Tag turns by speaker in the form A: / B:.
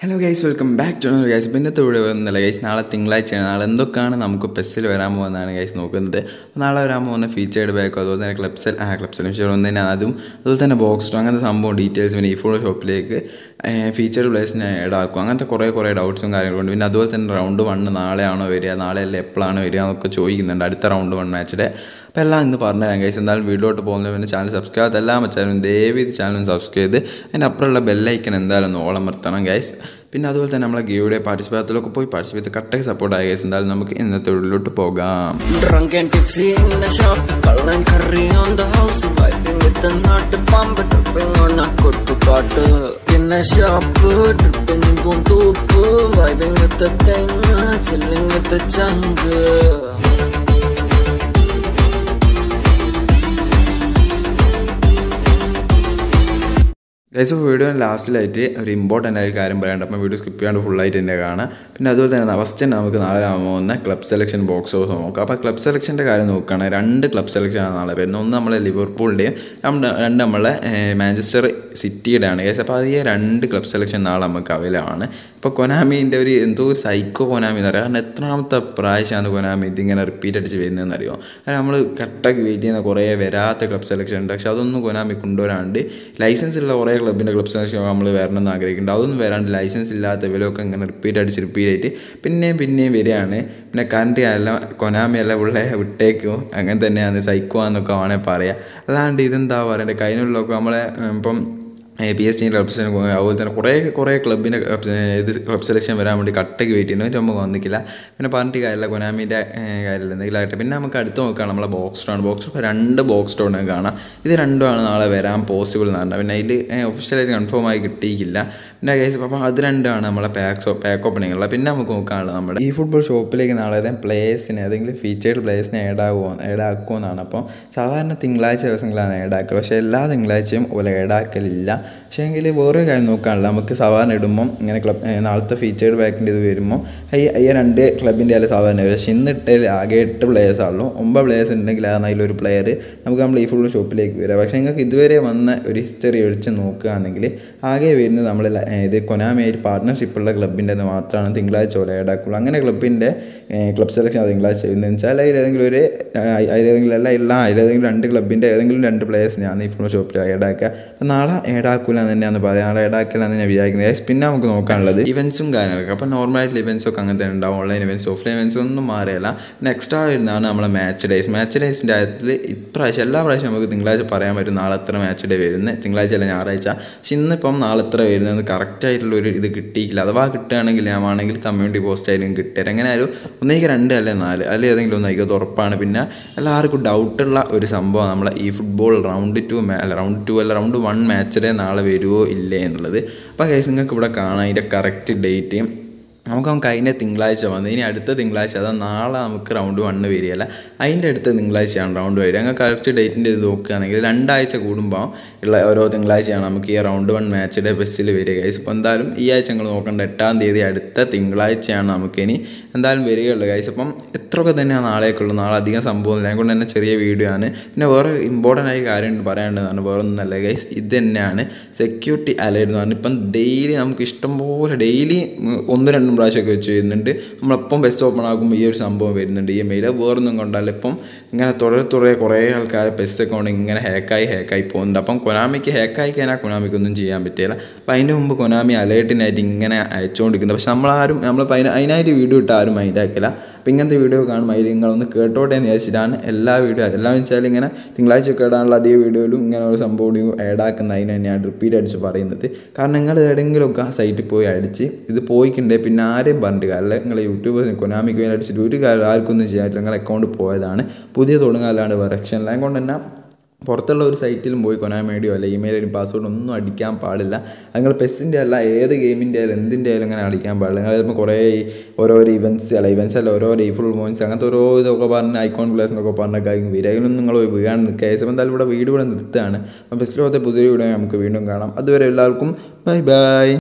A: Hello guys welcome back to guys ഇപ്പോൾ ഇന്നത്തെ ഇവിടെ വരുന്നില്ല ഗൈസ് നാളെ തിങ്കളാഴ്ചയാണ് നാളെ എന്തൊക്കെയാണ് നമുക്ക് പെസ്സിൽ വരാൻ പോകുന്നതാണ് ഗൈസ് നോക്കുന്നത് അപ്പോൾ നാളെ വരാൻ പോകുന്ന ഫീച്ചേർഡ് ബാക്കോ അതുപോലെ തന്നെ ക്ലബ്സെൽ ആ ക്ലബ്സെൽ ഫീച്ചർ ഒന്ന് തന്നെ അതും അതുപോലെ തന്നെ ബോക്സ് അങ്ങനത്തെ സംഭവം ഡീറ്റെയിൽസ് പിന്നെ ഈ ഫോൺ ഷോപ്പിലേക്ക് ഫീച്ചേർഡ് പ്ലേസിനെ ഇടാക്കും അങ്ങനത്തെ കുറേ കുറേ ഡൗട്ട്സും കാര്യങ്ങളുണ്ട് പിന്നെ അതുപോലെ തന്നെ റൗണ്ട് വണ്ണ് നാളെയാണോ വരിക നാളെ അല്ല എപ്പോഴാണ് വരിക എന്നൊക്കെ ചോദിക്കുന്നുണ്ട് അടുത്ത റൗണ്ട് വൺ മാച്ചിൻ്റെ അപ്പോൾ എല്ലാം ഇന്ന് പറഞ്ഞുതരാം ഗൈസ് എന്തായാലും വീഡിയോട്ട് പോകുന്നതിന് പിന്നെ ചാനൽ സബ്സ്ക്രൈബ് ചെയ്യാത്ത എല്ലാം വെച്ചാലും ദയവ് ഇത് ചാനൽ സബ്സ്ക്രൈബ് ചെയ്ത് അതിൻ്റെ അപ്പുറമുള്ള ബെല്ലൈക്കൻ എന്തായാലും ഒന്ന് ഓളമർത്തണം ഗൈസ് പിന്നെ അതുപോലെ തന്നെ നമ്മളെ ഗീയുടെ പാർട്ടിസിപ്പേറ്റിലൊക്കെ പോയി പാർട്ടിസിപ്പേറ്റ് കട്ടക്ക് സപ്പോർട്ട് ആയ ഗൈസ് എന്തായാലും നമുക്ക് ഇന്നത്തെ ഉള്ളിലോട്ട് പോകാം
B: Drunk and tipsy in the shop, call and curry on the house, vibing with the nut pump, tripping on a kuttu paatu. In a shop, tripping in Puntupu, vibing with the thing, chilling with the jungle.
A: Guys video ലാസ്റ്റിലായിട്ട് ഒരു important ആയ ഒരു കാര്യം പറയാണ്ട് അപ്പം video skip ചെയ്യാണ്ട് ഫുള്ളായിട്ട് തന്നെ കാണാം പിന്നെ അതുപോലെ തന്നെ ഫസ്റ്റ് തന്നെ നമുക്ക് നാളെ പോകുന്ന ക്ലബ് സെലക്ഷൻ ബോക്സ് ഓഫ് നോക്കാം അപ്പോൾ ക്ലബ് സെലക്ഷൻ്റെ കാര്യം നോക്കുകയാണെങ്കിൽ രണ്ട് ക്ലബ് സെലക്ഷനാണ് നാളെ വരുന്നത് ഒന്ന് നമ്മളെ ലിവർപൂളിൻ്റെയും രണ്ട് രണ്ട് നമ്മളെ മാഞ്ചസ്റ്റർ സിറ്റിയുടെ ആണ് ഗൈസ് അപ്പോൾ അത് ഈ രണ്ട് ക്ലബ് സെലക്ഷൻ നാളെ നമുക്ക് അവൈലബിൾ ആണ് ഇപ്പോൾ കൊനാമീൻ്റെ ഒരു എന്തോ ഒരു സൈക്കോ കൊനാമി എന്ന് പറയാം കാരണം എത്രാമത്തെ പ്രാവശ്യമാണ് കൊനാമി ഇതിങ്ങനെ റിപ്പീറ്റ് അടിച്ച് വരുന്നതെന്ന് അറിയുമോ കാരണം നമ്മൾ കട്ടക്ക് വെയിറ്റ് ചെയ്യുന്ന കുറേ വരാത്ത ക്ലബ് സെലക്ഷൻ ഉണ്ട് പക്ഷെ അതൊന്നും കൊനാമി കൊണ്ടുവരാണ്ട് ലൈസൻസ് ഉള്ള കുറേ ക്ലബിൻ്റെ ക്ലബ് സെലക്ഷൻ നമ്മൾ വരണം എന്ന് ആഗ്രഹിക്കുന്നുണ്ട് അതൊന്നും വരാണ്ട് ലൈസൻസ് ഇല്ലാത്ത ഇവരൊക്കെ ഇങ്ങനെ റിപ്പീറ്റ് അടിച്ച് റിപ്പീറ്റ് ആയിട്ട് പിന്നെയും പിന്നെയും വരികയാണ് പിന്നെ കറണ്ട് അല്ല കൊനാമി അല്ല പിള്ളേ വിട്ടേക്കും അങ്ങനെ തന്നെയാണ് സൈക്കോ എന്നൊക്കെ വേണമെങ്കിൽ പറയാം അല്ലാണ്ട് ഇതെന്താ പറയണ്ടേ കഴിഞ്ഞുള്ളൊക്കെ നമ്മളെ ഇപ്പം P S T club selection അതുപോലെ തന്നെ കുറേ കുറേ ക്ലബിൻ്റെ ഇത് ക്ലബ് സെലക്ഷൻ വരാൻ വേണ്ടി കട്ടയ്ക്ക് വെയിറ്റ് ചെയ്യുന്നു എന്നിട്ട് നമുക്ക് വന്നിക്കില്ല പിന്നെ പറഞ്ഞിട്ട് കാര്യമില്ല കൊനാമിൻ്റെ കാര്യമില്ല എന്തെങ്കിലും ആയിട്ട് പിന്നെ നമുക്ക് അടുത്ത് നോക്കാം നമ്മളെ ബോക്സ് സ്റ്റോൺ ബോക്സ് സ്റ്റോൺ രണ്ട് ബോക്സ് സ്റ്റോൺ കാണാം ഇത് രണ്ടുമാണ് നാളെ വരാൻ പോസിബിൾ എന്ന് പറഞ്ഞാൽ പിന്നെ അതിൽ ഒഫീഷ്യലായിട്ട് കൺഫേം ആയി കിട്ടിയില്ല പിന്നെ കേസ് അപ്പം അത് രണ്ടാണ് നമ്മളെ പാക്ക് പാക്ക് ഓപ്പണിംഗ് ഉള്ളത് പിന്നെ നമുക്ക് നോക്കാനുള്ളത് നമ്മുടെ ഈ ഫുട്ബോൾ ഷോപ്പിലേക്ക് നാളെ ഏതെങ്കിലും പ്ലേയേഴ്സിനെ ഏതെങ്കിലും ഫീച്ചേർഡ് പ്ലേയേഴ്സിനെ ആഡ് ആകുമോ ആഡ് ആക്കുമെന്നാണ് അപ്പോൾ സാധാരണ തിങ്കളാഴ്ച ദിവസങ്ങളാണ് ആഡ് ആക്കുക പക്ഷേ എല്ലാ തിങ്കളാഴ്ചയും ഓല ആഡ് ആക്കലില്ല പക്ഷേ എങ്കിൽ വേറൊരു കാര്യം നോക്കാനുള്ള നമുക്ക് സാധാരണ ഇടുമ്പം ഇങ്ങനെ ക്ലബ് നാളത്തെ ഫീച്ചേർഡ് ബാക്കിൻ്റെ ഇത് വരുമ്പോൾ ഈ ഈ രണ്ട് ക്ലബിൻ്റെ അല്ല സാധാരണ വരും പക്ഷേ ഇന്ന് ഇട്ടതിൽ ആകെ എട്ട് പ്ലേയേഴ്സ് ആണല്ലോ ഒമ്പത് പ്ലേയേഴ്സ് ഉണ്ടെങ്കിൽ ആ അതിലൊരു പ്ലെയർ നമുക്ക് നമ്മൾ ഈ ഫുൾ ഷോപ്പിലേക്ക് വരാം പക്ഷേ നിങ്ങൾക്ക് ഇതുവരെ വന്ന ഒരു ഹിസ്റ്ററി ഒഴിച്ച് നോക്കുകയാണെങ്കിൽ ആകെ വരുന്നത് നമ്മൾ ഇത് കൊനാമിയായിട്ട് പാർട്ട്ണർഷിപ്പുള്ള ക്ലബിൻ്റെ മാത്രമാണ് തിങ്കളാഴ്ച പോലെ ഏടാക്കുള്ളൂ അങ്ങനെ ക്ലബിൻ്റെ ക്ലബ് സെലക്ഷൻ തിങ്കളാഴ്ച ചെയ്യുന്നത് വെച്ചാൽ അതിലേതെങ്കിലും ഒരു അതിലേതെങ്കിലും അല്ല ഇല്ല അതിലേതെങ്കിലും രണ്ട് ക്ലബിൻ്റെ ഏതെങ്കിലും രണ്ട് പ്ലേയേഴ്സിനെയാണ് ഈ ഫുൾ ഷോപ്പിൽ ഏടാക്കുക അപ്പോൾ നാളെ ഏടാക്കൂല എന്ന് തന്നെയാണ് പറയുക നാളെ ഏടാക്കില്ല എന്ന് ഞാൻ വിചാരിക്കുന്നത് പിന്നെ നമുക്ക് നോക്കാനുള്ളത് ഇവൻസും കാര്യങ്ങളൊക്കെ അപ്പോൾ നോർമലായിട്ടുള്ള ഇവൻസ് ഒക്കെ അങ്ങനെ തന്നെ ഉണ്ടാവും ഓൺലൈൻ ഇവൻസ് ഓഫ്ലൈൻ ഇവൻസ് ഒന്നും മാറിയല്ല പിന്നെ എക്സ്ട്രാ വരുന്നതാണ് നമ്മളെ മാച്ച് ഡേയ്സ് മാച്ച് ഡേയ്സിൻ്റെ കാര്യത്തിൽ ഇപ്രാവശ്യം എല്ലാ പ്രാവശ്യം നമുക്ക് തിങ്കളാഴ്ച പറയാൻ പറ്റും നാളെ എത്ര മാച്ച് ഡേ വരുന്നത് തിങ്കളാഴ്ച അല്ല ഞായറാഴ്ച പക്ഷെ ഇന്നിപ്പം നാളെ എത്ര വരുന്നത് കറക്റ്റ് ആയിട്ടുള്ള ഒരു ഇത് കിട്ടിയില്ല അഥവാ കിട്ടുകയാണെങ്കിൽ ഞാൻ ആണെങ്കിൽ കമ്മ്യൂണിറ്റി പോസ്റ്റ് ആയാലും കിട്ടിയത് എങ്ങനെയായാലും ഒന്നേക്ക് രണ്ട് അല്ലെ നാല് അല്ലെ ഏതെങ്കിലും ഒന്നായിരിക്കും അത് ഉറപ്പാണ് പിന്നെ എല്ലാവർക്കും ഡൗട്ടുള്ള ഒരു സംഭവം നമ്മളെ ഈ ഫുട്ബോൾ റൗണ്ട് ടു അല്ല റൗണ്ട് ടു അല്ല റൗണ്ട് വൺ മാച്ച് ഡേ നാളെ വരുമോ ഇല്ലേ എന്നുള്ളത് അപ്പോൾ കേസ് നിങ്ങൾക്ക് ഇവിടെ കാണാം അതിൻ്റെ കറക്റ്റ് ഡേറ്റ് നമുക്ക് നമുക്ക് അതിൻ്റെ തിങ്കളാഴ്ച വന്നത് ഇനി അടുത്ത തിങ്കളാഴ്ച അതാ നാളെ നമുക്ക് റൗണ്ട് വണ്ണ് വരികയല്ല അതിൻ്റെ അടുത്ത തിങ്കളാഴ്ചയാണ് റൗണ്ട് വരിക അങ്ങനെ കറക്റ്റ് ഡേറ്റിൻ്റെ ഇത് നോക്കുകയാണെങ്കിൽ രണ്ടാഴ്ച കൂടുമ്പോൾ ഉള്ള ഓരോ തിങ്കളാഴ്ചയാണ് നമുക്ക് ഈ റൗണ്ട് വൺ മാച്ചിൻ്റെ ബസ്സിൽ വരിക ഗൈസ് അപ്പോൾ എന്തായാലും ഈ ആഴ്ച നിങ്ങൾ നോക്കേണ്ട എട്ടാം തീയതി അടുത്ത തിങ്കളാഴ്ചയാണ് നമുക്കിനി എന്തായാലും വരികയുള്ളൂ ഗൈസ് അപ്പം എത്രയൊക്കെ തന്നെയാണ് നാളേക്കുള്ളൂ നാളെ അധികം സംഭവമില്ല അതുകൊണ്ട് തന്നെ ചെറിയ വീഡിയോ ആണ് പിന്നെ വേറെ ഇമ്പോർട്ടൻ്റ് ആയ കാര്യം പറയാനുള്ളതാണ് വേറെ ഒന്നല്ല ഗൈസ് ഇത് തന്നെയാണ് സെക്യൂരിറ്റി അലർട്ട് എന്ന് പറഞ്ഞാൽ ഇപ്പം ഡെയിലി നമുക്ക് ഇഷ്ടംപോലെ ഡെയിലി ഒന്ന് രണ്ടും പ്രാവശ്യമൊക്കെ വെച്ച് വരുന്നുണ്ട് നമ്മളെപ്പം ബസ് ഓപ്പൺ ആകുമ്പോൾ ഈ ഒരു സംഭവം വരുന്നുണ്ട് ഈ മെയിൽ വേറൊന്നും കൊണ്ടല്ല ഇപ്പം ഇങ്ങനെ തുടരെ തുടരെ കുറേ ആൾക്കാർ ബസ് അക്കൗണ്ട് ഇങ്ങനെ ഹാക്കായി ഹാക്കായി പോകുന്നുണ്ട് അപ്പം കൊനാമിക്ക് ഹാക്കായി കഴിഞ്ഞാൽ കൊനാമിക്കൊന്നും ചെയ്യാൻ പറ്റില്ല അപ്പം അതിന് മുമ്പ് കൊനാമി അലേർട്ടിനായിട്ട് ഇങ്ങനെ അയച്ചുകൊണ്ടിരിക്കുന്നത് പക്ഷെ നമ്മളാരും നമ്മളിപ്പോൾ അതിന് അതിനായിട്ട് വീഡിയോ ഇട്ട് ആരും മൈൻഡ് ആക്കില്ല അപ്പം ഇങ്ങനത്തെ വീഡിയോ കാണുമ്പോൾ അതിൽ നിങ്ങളൊന്ന് കേട്ടോട്ടെ എന്ന് വിചാരിച്ചിട്ടാണ് എല്ലാ വീഡിയോ എല്ലാം വെച്ചാൽ ഇങ്ങനെ തിങ്കളാഴ്ച കേടാനുള്ള അതേ വീഡിയോയിലും ഇങ്ങനെ ഒരു സംഭവം ആഡ് ആക്കുന്ന അതിന് തന്നെയാണ് റിപ്പീറ്റ് അടിച്ച് പറയുന്നത് കാരണം നിങ്ങൾ എവിടെയെങ്കിലുമൊക്കെ ആ സൈറ്റിൽ പോയി അടിച്ച് ഇത് പോയിക്കണ്ടേ പിന്നെ ആരെയും പറഞ്ഞിട്ട് കാര്യമില്ല നിങ്ങൾ യൂട്യൂബ് കൊനാമിക്ക് വേണ്ടി അടിച്ചിട്ട് ഒരു കാര്യം ആർക്കൊന്നും ചെയ്യാനില്ല നിങ്ങൾ അക്കൗണ്ട് പോയതാണ് പുതിയ തുടങ്ങാല്ലാണ്ട് വേറെ രക്ഷനില്ല അതുകൊണ്ട് തന്നെ പുറത്തുള്ള ഒരു സൈറ്റിലും പോയി കൊനാമേഡിയോ അല്ല ഇമെയിൽ ഐ ഡി പാസ്വേഡ് ഒന്നും അടിക്കാൻ പാടില്ല നിങ്ങൾ പെസ്സിൻ്റെ അല്ല ഏത് ഗെയിമിൻ്റെ ആയാലും എന്തിൻ്റെ ആയാലും അങ്ങനെ അടിക്കാൻ പാടില്ല നിങ്ങൾ ചിലപ്പോൾ കുറേ ഓരോരോ ഇവൻറ്റ്സ് അല്ല ഇവൻറ്റ്സ് അല്ല ഓരോ ഡേ ഫുൾ മോയിൻസ് അങ്ങനത്തെ ഓരോ ഇതൊക്കെ പറഞ്ഞ് ഐക്കോൺ പ്ലേസ് എന്നൊക്കെ പറഞ്ഞൊക്കെ വിരയിലൊന്നും നിങ്ങൾ വീഴാൻ നിൽക്കുക ഏസം എന്തായാലും ഇവിടെ വീട് ഇവിടെ നിർത്തുകയാണ് അപ്പം ബെസ്റ്റിലോത്തെ പുതിയൊരു വീഡിയോ നമുക്ക് വീണ്ടും കാണാം അതുവരെ എല്ലാവർക്കും ബൈ ബൈ